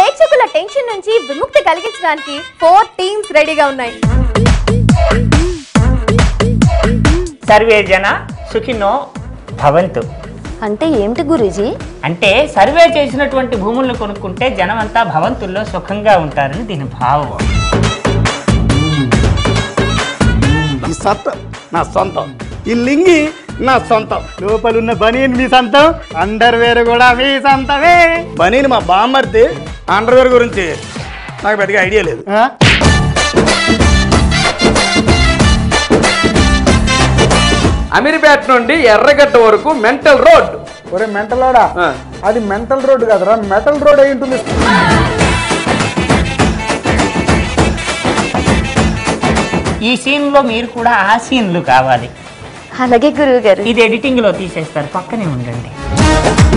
ప్రేక్షకుల టెన్షన్ నుంచి విముక్తి కలిగించడానికి ఫోర్ టీమ్స్ రెడీగా ఉన్నాయి సర్వే జన సుఖినో భవంతు అంటే ఏమిటి గురూజీ అంటే సర్వే చేసినటువంటి భూములను కొనుక్కుంటే జనం అంతా భవంతుల్లో సుఖంగా ఉంటారని దీని భావం ఈ సత్త నా సొంతం ఈ లింగి నా సొంతం లోపలున్న బనీన్ మీ సొంతం అండర్వేర్ కూడా మీ సొంతమే బనీన్ మా బామ్మర్ది అండర్వేర్ గురించి నాకు పెద్దగా ఐడియా లేదు అమీర్పేట నుండి ఎర్రగడ్డ వరకు మెంటల్ రోడ్ ఒరే మెంటల్ రోడా అది మెంటల్ రోడ్ కదరా మెటల్ రోడ్ అయి ఉంటుంది ఈ సీన్ లో మీరు కూడా ఆ సీన్లు కావాలి అలాగే గురువు గారు ఇది ఎడిటింగ్ లో తీసేస్తారు పక్కనే ఉండండి